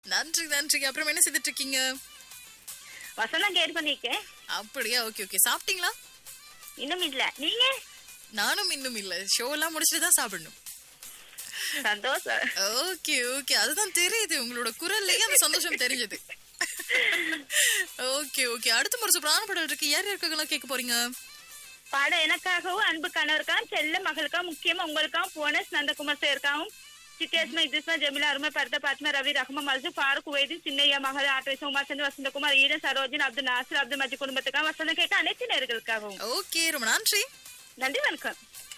நன்றி நன்றி அப்புறம் என்ன செய்துட்டு இருக்கீங்க வசனம் கேட்டு பண்ணிருக்கேன் அப்படியா ஓகே ஓகே சாப்பிட்டீங்களா இன்னும் இல்ல நீங்க நானும் இன்னும் இல்ல ஷோ எல்லாம் முடிச்சுட்டு தான் சாப்பிடணும் சந்தோஷம் ஓகே ஓகே அதுதான் தெரியுது உங்களோட குரல்லையே அந்த சந்தோஷம் தெரிஞ்சது ஓகே ஓகே அடுத்த முறை சூப்பரான படம் இருக்கு யார் யாருக்கெல்லாம் கேட்க போறீங்க பாடம் எனக்காகவும் அன்பு கணவருக்காகவும் செல்ல மகளுக்காகவும் முக்கியமா உங்களுக்காகவும் போனஸ் நந்தகுமார் சேர்க்காகவும் சித்தியாஸ்மா இதிஸ்மா ஜெமிலா அருமை பரத பாத்மா ரவி ரஹ்மா மல்சு ஃபாரூக் உவேதி சின்னையா மகள் ஆட்டோஸ் உமாசந்த் வசந்தகுமார் ஈரன் சரோஜன் அப்துல் நாசர் அப்துல் மஜி குடும்பத்துக்காக வசந்தம் கேட்க அனைத்து நேர்களுக்காகவும் ஓகே ரொம்ப நன்றி நன்றி வணக்கம்